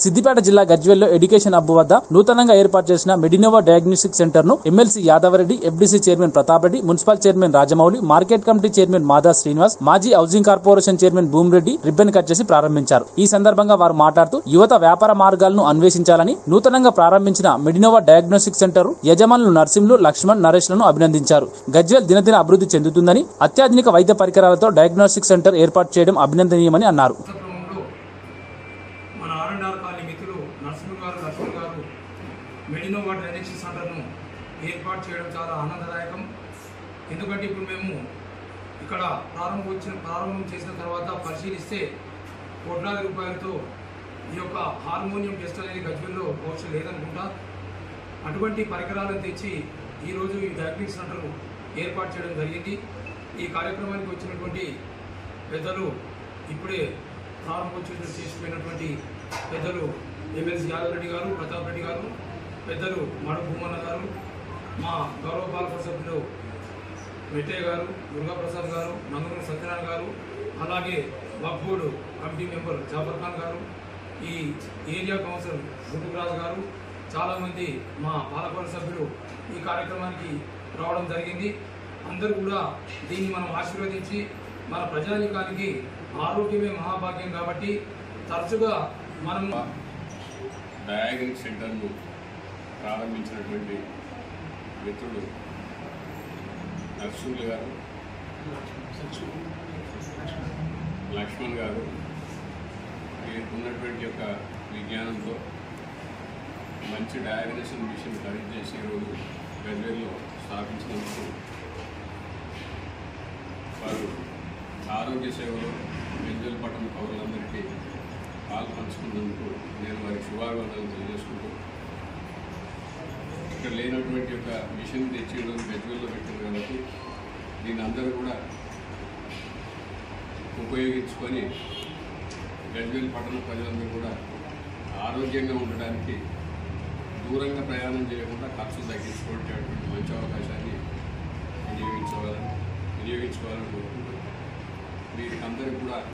సిద్దిపేట జిల్లా గజ్వెల్లో education hub వద్ద నూతనంగా ఏర్పాటు చేసిన మెడినోవా డయాగ్నోస్టిక్ సెంటర్ ను MLC Yadavareddy FDC chairman Pratap Reddy municipal chairman Rajamouli market committee chairman Mada Srinivas మాజీ housing corporation chairman Bhumireddy ribbon cut చేసి ప్రారంభించారు ఈ సందర్భంగా వారు మాట్లాడుతూ యువత వ్యాపార మార్గాలను అన్వేషించాలని నూతనంగా ప్రారంభించిన మెడినోవా డయాగ్నోస్టిక్ సెంటర్ యజమానులు నర్సింహులు లక్ష్మణ్ నరేష్ లను అభినందించారు గజ్వెల్ దినదిన అభివృద్ధి చెందుతుందని అత్యాధునిక వైద్య పరికరాలతో డయాగ్నోస్టిక్ సెంటర్ ఏర్పాటు చేయడం అభినందనీయమని అన్నారు క్రమంలో మన ఆర్ అండ్ ఆర్ కాలనీ మిత్రులు నరసింహ గారు లక్ష్మణ్ గారు మెడినోవా డ్రైనేజ్ సెంటర్ను ఏర్పాటు చేయడం చాలా ఆనందదాయకం ఎందుకంటే ఇప్పుడు మేము ఇక్కడ ప్రారంభం వచ్చిన ప్రారంభం చేసిన తర్వాత పరిశీలిస్తే కోట్లాది రూపాయలతో ఈ యొక్క హార్మోనియం టెస్ట్ అనేది గజ్వెల్లో బహుశా లేదనుకుంటా అటువంటి పరికరాలను తెచ్చి ఈరోజు ఈ డయాగ్నోస్టిక్ సెంటర్ ఏర్పాటు చేయడం జరిగింది ఈ కార్యక్రమానికి వచ్చినటువంటి పెద్దలు ఇప్పుడే ప్రారంభోత్సవం చేసిపోయినటువంటి పెద్దలు ఎమ్మెల్సీ యాదవ్ రెడ్డి గారు ప్రతాప్ రెడ్డి గారు పెద్దలు మడు భూమన్న గారు మా గౌరవ పాలక సభ్యులు వెట్టయ్య గారు దుర్గాప్రసాద్ గారు నందమూరి సత్యనారాయణ గారు అలాగే వక్బోర్డు కమిటీ మెంబర్ జాఫర్ ఖాన్ గారు ఈ ఏరియా కౌన్సిలర్ గుంటురాజు గారు చాలామంది మా పాలకవర్గ సభ్యులు ఈ కార్యక్రమానికి రావడం జరిగింది అందరూ కూడా దీన్ని మనం ఆశీర్వదించి మన ప్రజానికానికి ఆరోగ్యమే మహాభాగ్యం కాబట్టి తరచుగా మనం డయాగ్నిక్ సెంటర్ను ప్రారంభించినటువంటి మిత్రుడు నర్సులు గారు లక్ష్మణ్ గారు వీరికి ఉన్నటువంటి యొక్క విజ్ఞానంతో మంచి డయాగ్నోసిస్ మిషన్ ఖరీదు చేసి ఈరోజు గజ్వేల్లో స్థాపించినందుకు వారు ఆరోగ్య సేవలో గజ్వేల్ పట్టణ పౌరులందరికీ పాలు పంచుకున్నందుకు నేను వారికి శుభాకాంక్షలు తెలియజేసుకుంటూ ఇక్కడ లేనటువంటి యొక్క మిషన్ తెచ్చి ఈరోజు గజ్వేల్లో పెట్టారు కాబట్టి దీన్ని అందరూ కూడా ఉపయోగించుకొని గజ్వేల్ పట్టణ ప్రజలందరూ కూడా ఆరోగ్యంగా ఉండడానికి దూరంగా ప్రయాణం చేయకుండా ఖర్చు తగ్గించుకునేటటువంటి మంచి అవకాశాన్ని వినియోగించవాలని వినియోగించుకోవాలని కోరుకుంటూ వీరికి అందరికీ కూడా